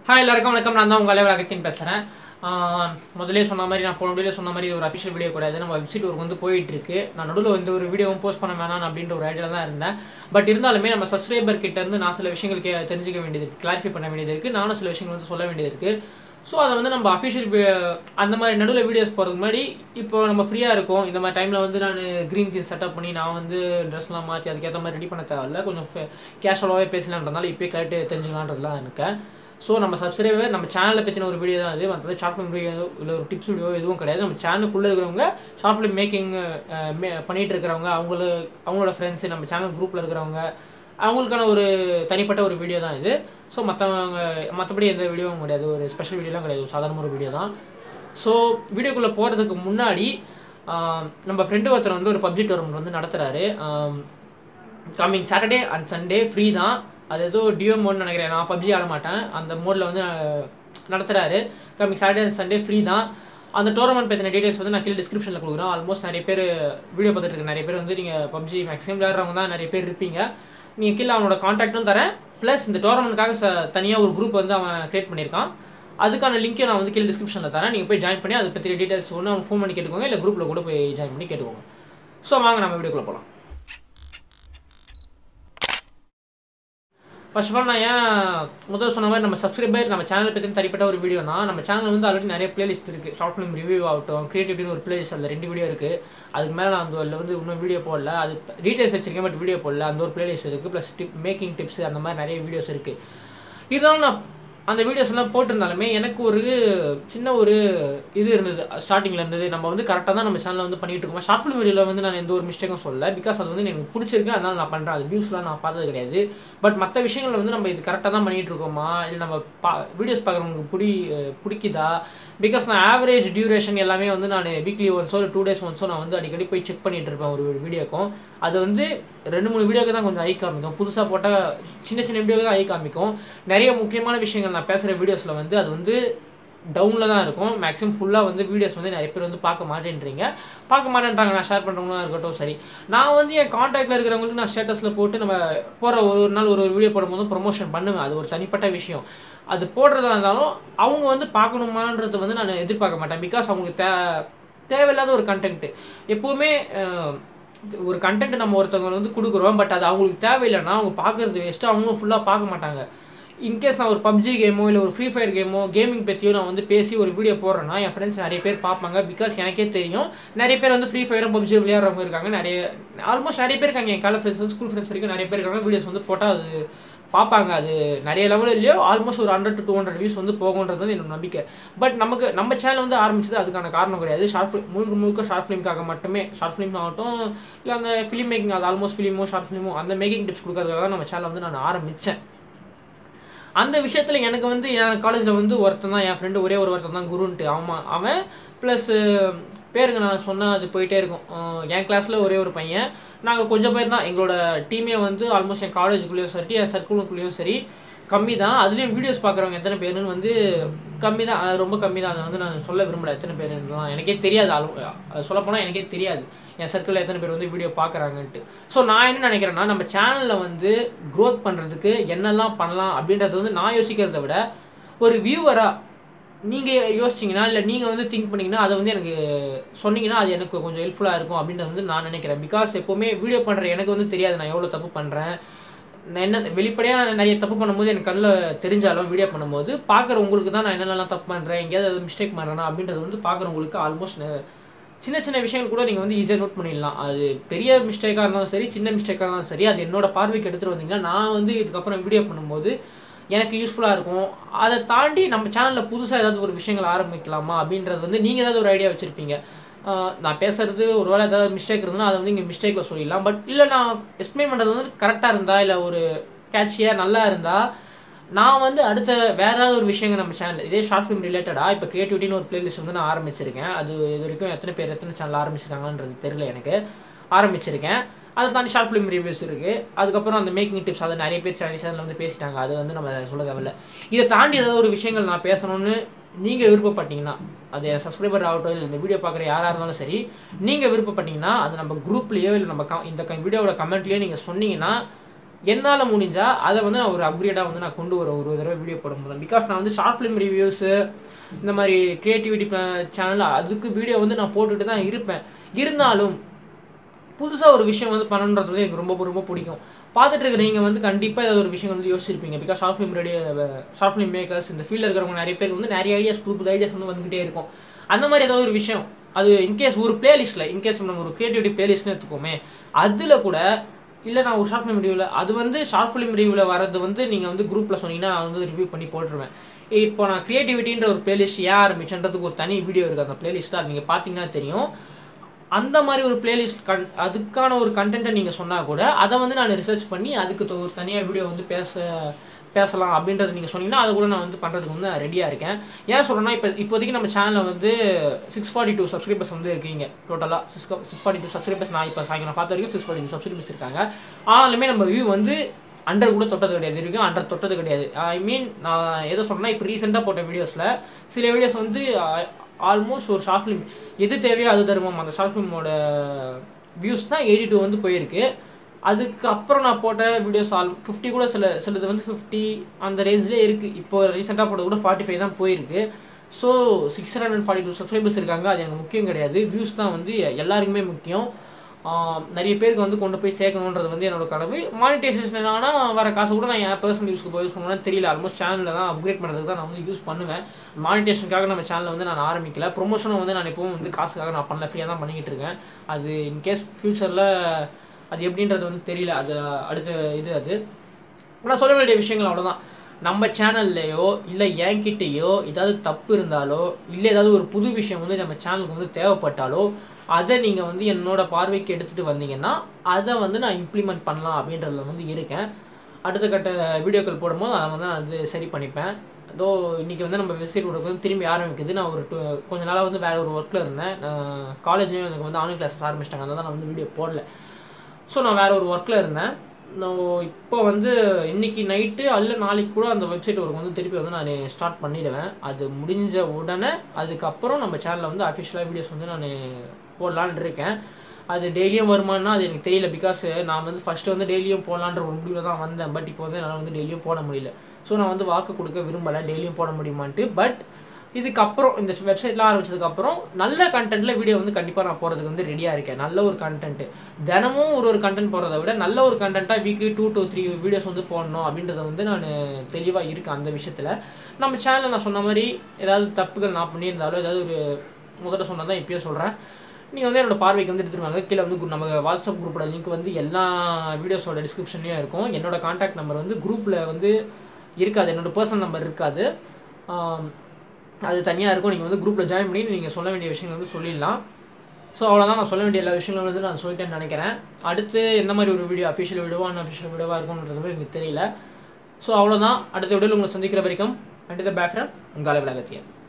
hi எல்லாருக்கும் வணக்கம் நான் தான் உங்கள் அலைவல் அகத்தின் பேசுகிறேன் முதல்ல சொன்ன மாதிரி நான் போன வீடியோ சொன்ன மாதிரி இது ஒரு அஃபிஷியல் வீடியோ கூடாது நம்ம வெப்சைட் ஒர்க் வந்து போயிட்டு இருக்கு நான் நடுவில் வந்து ஒரு வீடியோவும் போஸ்ட் பண்ண வேணாம் அப்படின்ற ஒரு ஐடியா தான் இருந்தேன் பட் இருந்தாலுமே நம்ம சப்ஸ்கிரைபர் கிட்ட இருந்து நான் சில விஷயங்கள் கே தெரிஞ்சுக்க வேண்டியது இருக்கு கிளாரிஃபை பண்ண வேண்டியது இருக்கு நானும் சில விஷயங்கள் வந்து சொல்ல வேண்டியது இருக்கு ஸோ அதை வந்து நம்ம அஃபிஷியல் அந்த மாதிரி நடுவில் வீடியோஸ் போகிறதுக்கு முன்னாடி இப்போ நம்ம ஃப்ரீயாக இருக்கோம் இந்த மாதிரி டைமில் வந்து நான் க்ரீன் கீ செட்டப் பண்ணி நான் வந்து ட்ரெஸ்லாம் மாற்றி அதுக்கேற்ற மாதிரி ரெடி பண்ண தேவையில்ல கொஞ்சம் கேஷுவலாகவே பேசலான்றதுனால இப்போயே கேட்டு தெரிஞ்சுக்கலான்றதுலாம் இருக்கேன் ஸோ நம்ம சப்ஸ்கிரைபர் நம்ம சேனலை பற்றின ஒரு வீடியோ தான் அது மற்றது ஷார்ட் ஃபிலிம் வீடியோ இல்லை ஒரு டிப்ஸ் வீடியோ எதுவும் கிடையாது நம்ம சேனலுக்குள்ளே இருக்கிறவங்க ஷார்ட் ஃபிலிம் மேக்கிங் பண்ணிகிட்டு இருக்கிறவங்க அவங்களு அவங்களோட ஃப்ரெண்ட்ஸு நம்ம சேனல் குரூப்பில் இருக்கிறவங்க அவங்களுக்கான ஒரு தனிப்பட்ட ஒரு வீடியோ தான் இது ஸோ மற்றவங்க மற்றபடி எந்த வீடியோவும் கிடையாது ஒரு ஸ்பெஷல் வீடியோலாம் கிடையாது ஒரு சாதாரண ஒரு வீடியோ தான் ஸோ வீடியோக்குள்ளே போகிறதுக்கு முன்னாடி நம்ம ஃப்ரெண்டு ஒருத்தர் வந்து ஒரு பப்ஜி டோர்னமெண்ட் வந்து நடத்துகிறாரு coming Saturday and Sunday free தான் அது ஏதோ டியோ மோட்னு நினைக்கிறேன் நான் பப்ஜி ஆட மாட்டேன் அந்த மோடில் வந்து நடத்துகிறாரு coming Saturday and Sunday free தான் அந்த டோர்னமெண்ட் பற்றின டீடைல்ஸ் வந்து நான் கீழே டிஸ்கிரிப்ஷனில் கொடுக்குறேன் ஆல்மோஸ்ட் நிறைய பேர் வீடியோ பார்த்துட்டு இருக்க நிறைய பேர் வந்து நீங்கள் பப்ஜி மேக்ஸிமம் விளையாடுறவங்க தான் நிறைய பேர் இருப்பீங்க நீங்கள் கீழே அவனோட காண்டாக்டும் தரேன் ப்ளஸ் இந்த டோர்னமெண்ட்காக ச தனியாக ஒரு குரூப் வந்து அவன் க்ரியேட் பண்ணியிருக்கான் அதுக்கான லிங்க்கை நான் வந்து கீழே டிஸ்கிரிப்ஷனில் தரேன் நீங்கள் போய் ஜாயின் பண்ணி அதை பற்றி டீடைல்ஸ் ஒன்று அவங்க ஃபோன் பண்ணி கேட்டுக்கோங்க இல்லை குரூப்பில் கூட போய் ஜாயின் பண்ணி கேட்டுக்கோங்க ஸோ வாங்க நம்ம வீடியோக்குள்ளே போகலாம் ஃபர்ஸ்ட் ஆஃப் ஆல் நான் ஏன் முதல் சொன்ன மாதிரி நம்ம சப்ஸ்கிரைபர் நம்ம சேனல் பற்றி தனிப்பட்ட ஒரு வீடியோனா நம்ம சேனல் வந்து ஆல்ரெடி நிறைய பிளேலிஸ்ட் இருக்குது ஷார்ட் ஃபிலிம் ரிவ்யூ ஆகட்டும் கிரியேட்டிவ்னு ஒரு பிளேலிஸ்ட் அதில் ரெண்டு வீடியோ இருக்குது அதுக்கு மேலே நான் அந்த அதில் வந்து இன்னும் வீடியோ போடல அது டீட்டெயில்ஸ் வச்சிருக்கேன் பட் வீடியோ போடல அந்த ஒரு பிளேலிஸ்ட் இருக்குது ப்ளஸ் டிப் மேக்கிங் டிப்ஸ் அந்த மாதிரி நிறைய வீடியோஸ் இருக்குது இதெல்லாம் நான் அந்த வீடியோஸ் எல்லாம் போட்டிருந்தாலுமே எனக்கு ஒரு சின்ன ஒரு இது இருந்தது ஸ்டார்டிங்கில் இருந்தது நம்ம வந்து கரெக்டாக தான் நம்ம சேனலில் வந்து பண்ணிட்டு இருக்கோம் ஷார்ட் ஃபிலிம் வீடியோவில் வந்து நான் எந்த ஒரு மிஸ்டேக்கும் சொல்லல பிகாஸ் அது வந்து எனக்கு பிடிச்சிருக்கு அதனால நான் பண்ணுறேன் அது வியூஸ்லாம் நான் பார்த்தது கிடையாது பட் மற்ற விஷயங்கள் வந்து நம்ம இது கரெக்டாக தான் பண்ணிட்டு இருக்கோமா இல்லை நம்ம பா வீடியோஸ் பார்க்குறவங்களுக்கு பிடி பிடிக்குதா பிகாஸ் நான் ஆவரேஜ் டியூரேஷன் எல்லாமே வந்து நான் வீக்லி ஒன்ஸோ இல்லை டூ டேஸ் ஒன்ஸோ நான் வந்து அடிக்கடி போய் செக் பண்ணிட்டு இருப்பேன் ஒரு வீடியோக்கும் அது வந்து ரெண்டு மூணு வீடியோக்கு தான் கொஞ்சம் ஐ காமிக்கும் புதுசாக போட்டால் சின்ன சின்ன வீடியோக்கு தான் ஐ காமிக்கும் நிறைய முக்கியமான விஷயங்கள் நான் பேசுகிற வீடியோஸில் வந்து அது வந்து டவுனில் தான் இருக்கும் மேக்ஸிமம் ஃபுல்லாக வந்து வீடியோஸ் வந்து நிறைய பேர் வந்து பார்க்க மாட்டேன்றீங்க பார்க்க மாட்டேன்றாங்க நான் ஷேர் பண்ணுறவங்களா இருக்கட்டும் சரி நான் வந்து என் காண்டாக்டில் இருக்கிறவங்களுக்கு நான் ஸ்டேட்டஸில் போட்டு நம்ம போகிற ஒரு ஒரு நாள் ஒரு ஒரு வீடியோ போடும்போது ப்ரொமோஷன் பண்ணுவேன் அது ஒரு தனிப்பட்ட விஷயம் அது போடுறதா இருந்தாலும் அவங்க வந்து பார்க்கணுமான்றது வந்து நான் எதிர்பார்க்க மாட்டேன் பிகாஸ் அவங்களுக்கு தே தேவையில்லாத ஒரு கண்டென்ட் எப்போவுமே ஒரு கண்டென்ட் நம்ம ஒருத்தவங்க வந்து கொடுக்குறோம் பட் அது அவங்களுக்கு தேவையில்லைன்னா அவங்க பார்க்குறது வேஸ்ட்டு அவங்களும் ஃபுல்லாக பார்க்க மாட்டாங்க இன்கேஸ் நான் ஒரு பப்ஜி கேமோ இல்லை ஒரு ஃப்ரீ ஃபயர் கேமோ கேமிங் பற்றியோ நான் வந்து பேசி ஒரு வீடியோ போடுறேன்னா என் ஃப்ரெண்ட்ஸ் நிறைய பேர் பார்ப்பாங்க பிகாஸ் எனக்கே தெரியும் நிறைய பேர் வந்து ஃப்ரீ ஃபயரும் பப்ஜி விளையாடுறவங்க இருக்காங்க நிறைய ஆல்மோஸ்ட் நிறைய பேர் இருக்காங்க என் கால ஃப்ரெண்ட்ஸ் ஸ்கூல் ஃப்ரெண்ட்ஸ் வரைக்கும் நிறைய பேர் இருக்காங்க வீடியோஸ் வந்து போட்டால் அது பார்ப்பாங்க அது நிறைய லெவலில் இல்லையோ ஆல்மோஸ்ட் ஒரு hundred to two hundred views வந்து போகுன்றது வந்து என்னோட நம்பிக்கை பட் நமக்கு நம்ம சேனல் வந்து ஆரம்பிச்சது அதுக்கான காரணம் கிடையாது ஷார்ட் ஃபிலிம் முழுக்க முழுக்க ஷார்ட் ஃபிலிம்காக மட்டுமே ஷார்ட் ஃபிலிம் ஆகட்டும் இல்லை அந்த ஃபிலிம் மேக்கிங் அது ஆல்மோஸ்ட் ஃபிலிமோ ஷார்ட் ஃபிலிமோ அந்த மேக்கிங் டிப்ஸ் கொடுக்கறதுக்காக நம்ம சேனல் வந்து நான் ஆரம்பித்தேன் அந்த விஷயத்தில் எனக்கு வந்து என் காலேஜில் வந்து ஒருத்தன் தான் என் ஃப்ரெண்டு ஒரே ஒரு ஒருத்தன் தான் குருன்ட்டு அவன் அவன் ப்ளஸ் பேருங்க நான் சொன்னால் அது போயிட்டே இருக்கும் என் கிளாஸில் ஒரே ஒரு பையன் நாங்கள் கொஞ்சம் பேர் தான் எங்களோட டீமே வந்து ஆல்மோஸ்ட் என் காலேஜுக்குள்ளேயும் சரி என் சர்க்கிளுக்குள்ளேயும் சரி கம்மி தான் அதுலேயும் வீடியோஸ் பார்க்குறவங்க எத்தனை பேருன்னு வந்து கம்மி தான் ரொம்ப கம்மி தான் அதை வந்து நான் சொல்ல விரும்பல எத்தனை பேருலாம் எனக்கே தெரியாது அது சொல்லப்போனால் எனக்கே தெரியாது என் சர்க்கிளில் எத்தனை பேர் வந்து வீடியோ பார்க்குறாங்கன்ட்டு ஸோ நான் என்ன நினைக்கிறேன்னா நம்ம சேனலில் வந்து க்ரோத் பண்ணுறதுக்கு என்னெல்லாம் பண்ணலாம் அப்படின்றத வந்து நான் யோசிக்கிறத விட ஒரு வியூவராக நீங்கள் யோசிச்சிங்கன்னா இல்லை நீங்கள் வந்து திங்க் பண்ணிங்கன்னா அதை வந்து எனக்கு சொன்னீங்கன்னா அது எனக்கு கொஞ்சம் ஹெல்ப்ஃபுல்லாக இருக்கும் அப்படின்றது வந்து நான் நினைக்கிறேன் பிகாஸ் எப்போவுமே வீடியோ பண்ணுற எனக்கு வந்து தெரியாது நான் எவ்வளோ தப்பு பண்ணுறேன் நான் என்ன வெளிப்படையாக நிறைய தப்பு பண்ணும்போது எனக்கு கண்ணில் தெரிஞ்சாலும் வீடியோ பண்ணும்போது பார்க்குற உங்களுக்கு தான் நான் என்னென்னலாம் தப்பு பண்ணுறேன் எங்கேயாவது மிஸ்டேக் பண்ணுறேன்னா அப்படின்றது வந்து பார்க்குறவங்களுக்கு ஆல்மோஸ்ட் சின்ன சின்ன விஷயங்கள் கூட நீங்கள் வந்து ஈஸியாக நோட் பண்ணிடலாம் அது பெரிய மிஸ்டேக்காக இருந்தாலும் சரி சின்ன மிஸ்டேக்காக இருந்தாலும் சரி அது என்னோட பார்வைக்கு எடுத்துகிட்டு வந்தீங்கன்னா நான் வந்து இதுக்கப்புறம் வீடியோ பண்ணும்போது எனக்கு யூஸ்ஃபுல்லாக இருக்கும் அதை தாண்டி நம்ம சேனலில் புதுசாக ஏதாவது ஒரு விஷயங்கள் ஆரம்பிக்கலாமா அப்படின்றது வந்து நீங்கள் ஏதாவது ஒரு ஐடியா வச்சுருப்பீங்க நான் பேசுறது ஒரு வேளை ஏதாவது மிஸ்டேக் இருந்தால் அதை வந்து இங்கே மிஸ்டேக்கில் சொல்லிடலாம் பட் இல்லை நான் எக்ஸ்பிளைன் பண்ணுறது வந்து கரெக்டாக இருந்தா இல்லை ஒரு கேட்சியாக நல்லா இருந்தால் நான் வந்து அடுத்த வேற ஏதாவது ஒரு விஷயங்கள் நம்ம சேனல் இதே ஷார்ட் ஃபிலிம் ரிலேட்டடாக இப்போ கிரியேட்டிவிட்டின்னு ஒரு பிளேலிஸ்ட் வந்து நான் ஆரம்பிச்சிருக்கேன் அது இது வரைக்கும் எத்தனை பேர் எத்தனை சேனல் ஆரம்பிச்சிருக்காங்கன்றது தெரியல எனக்கு ஆரம்பிச்சிருக்கேன் அதை தாண்டி ஷார்ட் ஃபிலிம் ரிவ்யூஸ் இருக்குது அதுக்கப்புறம் அந்த மேக்கிங் டிப்ஸ் அதை நிறைய பேர் சேனல் சேனலில் வந்து பேசிட்டாங்க அது வந்து நம்ம சொல்ல தேவையில்ல இதை தாண்டி ஏதாவது ஒரு விஷயங்கள் நான் பேசணும்னு நீங்கள் விருப்பப்பட்டீங்கன்னா அது சப்ஸ்கிரைபர் ஆகட்டும் இல்லை இந்த வீடியோ பார்க்குற யாராக இருந்தாலும் சரி நீங்கள் விருப்பப்பட்டீங்கன்னா அது நம்ம குரூப்லேயோ இல்லை நம்ம இந்த வீடியோவோட கமெண்ட்லேயோ நீங்கள் சொன்னீங்கன்னா என்னால் முடிஞ்சா அதை வந்து நான் ஒரு அப்கிரேடாக வந்து நான் கொண்டு வர ஒரு தடவை வீடியோ போடும்போது பிகாஸ் நான் வந்து ஷார்ட் ஃபிலிம் ரிவ்யூஸு இந்த மாதிரி கிரியேட்டிவிட்டி சேனல் அதுக்கு வீடியோ வந்து நான் போட்டுட்டு தான் இருப்பேன் இருந்தாலும் புதுசாக ஒரு விஷயம் வந்து பண்ணணுன்றது வந்து எனக்கு ரொம்ப ரொம்ப பிடிக்கும் பார்த்துட்டு இருக்கிற நீங்கள் வந்து கண்டிப்பாக ஏதாவது ஒரு விஷயம் வந்து யோசிச்சிருப்பீங்க because short film ready short film makers இந்த ஃபீல்டில் இருக்கிறவங்க நிறைய பேர் வந்து நிறைய ஐடியாஸ் புது புது ஐடியாஸ் வந்து வந்துகிட்டே இருக்கும் அந்த மாதிரி ஏதாவது ஒரு விஷயம் அது இன்கேஸ் ஒரு பிளேலிஸ்ட்டில் இன்கேஸ் நம்ம ஒரு கிரியேட்டிவிட்டி பிளேலிஸ்ட்னு எடுத்துக்கோமே அதில் கூட இல்லை நான் ஒரு ஷார்ட் ஃபிலிம் ரிவ்யூவில் அது வந்து ஷார்ட் ஃபிலிம் ரிவ்யூவில் வரது வந்து நீங்கள் வந்து குரூப்பில் சொன்னீங்கன்னா நான் வந்து ரிவ்யூ பண்ணி போட்டுருவேன் இப்போ நான் கிரியேட்டிவிட்டின்ற ஒரு பிளேலிஸ்ட் ஏன் ஆரம்பிச்சன்றதுக்கு ஒரு தனி வீடியோ இருக்குது அந்த பிளேலிஸ்ட் அது நீங்கள் பார்த்தீங்கன்னா தெரியும் அந்த மாதிரி ஒரு பிளேலிஸ்ட் கன் அதுக்கான ஒரு கண்டென்ட்டை நீங்கள் சொன்னால் கூட அதை வந்து நான் ரிசர்ச் பண்ணி அதுக்கு தொ- ஒரு தனியாக வீடியோ வந்து பேச பேசலாம் அப்படின்றது நீங்கள் சொன்னீங்கன்னா அதை கூட நான் வந்து பண்ணுறதுக்கு வந்து ரெடியாக இருக்கேன் ஏன் சொல்கிறேன்னா இப்போ இப்போதைக்கு நம்ம சேனலில் வந்து சிக்ஸ் ஃபார்ட்டி டூ சப்ஸ்கிரைபர்ஸ் வந்து இருக்கீங்க டோட்டலாக six six forty two subscribers நான் இப்போ சாயங்காலம் பார்த்த வரைக்கும் சிக்ஸ் ஃபார்ட்டி டூ சப்ஸ்கிரைபர்ஸ் இருக்காங்க ஆனாலுமே நம்ம வியூ வந்து அண்டர் கூட தொட்டது கிடையாது இது வரைக்கும் அண்டர் தொட்டது கிடையாது ஐ மீன் நான் எதை சொன்னேன்னா இப்போ ரீசெண்டாக போட்ட வீடியோஸில் சில வீடியோஸ் வந்து ஆல்மோஸ்ட் ஒரு ஷார்ட் ஃபிலிம் எது தேவையோ அது தருவோம் அந்த ஷார்ட் ஃபிலிமோட வியூஸ் தான் எயிட்டி டூ வந்து போயிருக்கு அதுக்கப்புறம் நான் போட்ட வீடியோஸ் ஆல் ஃபிஃப்டி கூட சில சிலது வந்து ஃபிஃப்டி அந்த ரேஞ்சிலே இருக்குது இப்போ ரீசெண்டாக போட்டது கூட ஃபார்ட்டி ஃபைவ் தான் போயிருக்கு so six hundred forty two subscribers இருக்காங்க அது எனக்கு முக்கியம் கிடையாது வியூஸ் தான் வந்து எல்லாருக்குமே முக்கியம் ஆஹ் நிறைய பேருக்கு வந்து கொண்டு போய் சேர்க்கணுன்றது வந்து என்னோட கனவு மானிட்டைசேஷன் ஆனால் வர காசு கூட நான் என் பர்சனல் யூஸ்க்கு போய் யூஸ் பண்ணுவேன்னு தெரியல ஆல்மோஸ்ட் சேனலில் தான் அப்கிரேட் பண்ணுறதுக்கு தான் நான் வந்து யூஸ் பண்ணுவேன் மானிட்டேஷனுக்காக நம்ம சேனலில் வந்து நான் ஆரம்பிக்கல ப்ரொமோஷனும் வந்து நான் எப்பவும் வந்து காசுக்காக நான் பண்ணல ஃப்ரீயாக தான் பண்ணிக்கிட்டு இருக்கேன் அது இன்கேஸ் ஃப்யூச்சரில் அது எப்படின்றது வந்து தெரியல அது அடுத்த இது அது நான் சொல்ல வேண்டிய விஷயங்கள் அவ்வளோதான் நம்ம சேனல்லையோ இல்லை என்கிட்டயோ ஏதாவது தப்பு இருந்தாலோ இல்லை ஏதாவது ஒரு புது விஷயம் வந்து நம்ம சேனலுக்கு வந்து தேவைப்பட்டாலோ அதை நீங்கள் வந்து என்னோட பார்வைக்கு எடுத்துகிட்டு வந்தீங்கன்னா அதை வந்து நான் இம்ப்ளிமெண்ட் பண்ணலாம் அப்படின்றதுல வந்து இருக்கேன் அடுத்த கட்ட வீடியோக்கள் போடும்போது அதை வந்து நான் வந்து சரி பண்ணிப்பேன் அதோ இன்னைக்கு வந்து நம்ம வெப்சைட் ஒர்க் வந்து திரும்பி ஆரம்பிக்குது நான் ஒரு two- கொஞ்ச நாளாக வந்து வேற ஒரு ஒர்க்கில் இருந்தேன் காலேஜ்லேயும் எனக்கு வந்து ஆன்லைன் கிளாஸஸ் ஆரம்பிச்சிட்டாங்க அதனால நான் வந்து வீடியோ போடல ஸோ நான் வேற ஒரு ஒர்க்கில் இருந்தேன் நான் இப்போ வந்து இன்னைக்கு நைட்டு அல்ல நாளைக்கு கூட அந்த வெப்சைட் ஒர்க் வந்து திருப்பி வந்து நான் ஸ்டார்ட் பண்ணிடுவேன் அது முடிஞ்ச உடனே அதுக்கப்புறம் நம்ம சேனலில் வந்து அஃபிஷியலாக வீடியோஸ் வந்து நான் போடலான்னு இருக்கேன் அது டெய்லியும் வருமானா அது எனக்கு தெரியல பிகாஸ் நான் வந்து ஃபர்ஸ்ட் வந்து டெய்லியும் போடலான்ற ஒரு முடிவில் தான் வந்தேன் பட் இப்போ வந்து என்னால் வந்து டெய்லியும் போட முடியல ஸோ நான் வந்து வாக்கு கொடுக்க விரும்பலை டெய்லியும் போட முடியுமான்ட்டு பட் இதுக்கப்புறம் இந்த வெப்சைட்லாம் ஆரம்பிச்சதுக்கப்புறம் நல்ல கண்டென்ட்ல வீடியோ வந்து கண்டிப்பாக நான் போகிறதுக்கு வந்து ரெடியாக இருக்கேன் நல்ல ஒரு கண்டென்ட் தினமும் ஒரு ஒரு கண்டென்ட் போகிறத விட நல்ல ஒரு கண்டென்ட்டாக weekly two to three videos வந்து போடணும் அப்படின்றத வந்து நான் தெளிவாக இருக்கேன் அந்த விஷயத்தில் நம்ம சேனலில் நான் சொன்ன மாதிரி ஏதாவது தப்புகள் நான் பண்ணியிருந்தாலோ ஏதாவது ஒரு முதல்ல சொன்னதான் இப்பயே சொல்கிறேன் நீங்கள் வந்து என்னோட பார்வைக்கு வந்து எடுத்துட்டு வாங்க கீழே வந்து கு- நம்ம வாட்ஸ்அப் குரூப்போட லிங்க் வந்து எல்லா வீடியோஸோட டிஸ்கிரிப்ஷன்லேயும் இருக்கும் என்னோட காண்டாக்ட் நம்பர் வந்து குரூப்பில் வந்து இருக்காது என்னோட பர்சனல் நம்பர் இருக்காது ஆம், அது தனியாக இருக்கும் நீங்கள் வந்து குரூப்பில் ஜாயின் பண்ணி நீங்கள் சொல்ல வேண்டிய விஷயங்கள் வந்து சொல்லிடலாம் ஸோ அவ்வளோதான் நான் சொல்ல வேண்டிய எல்லா விஷயங்களும் வந்து நான் சொல்லிட்டேன்னு நினைக்கிறேன் அடுத்து எந்த மாதிரி ஒரு வீடியோ அஃபிஷியல் வீடியோவா அன்அஃபிஷியல் வீடியோவா இருக்கும்ன்றது வந்து எனக்கு தெரியல ஸோ அவ்வளோதான் அடுத்த வீடியோவில் உங்களை சந்திக்கிற வரைக்கும் அண்ட் த பேக்ரவுண்ட் உங்கள் விலகத்தியன்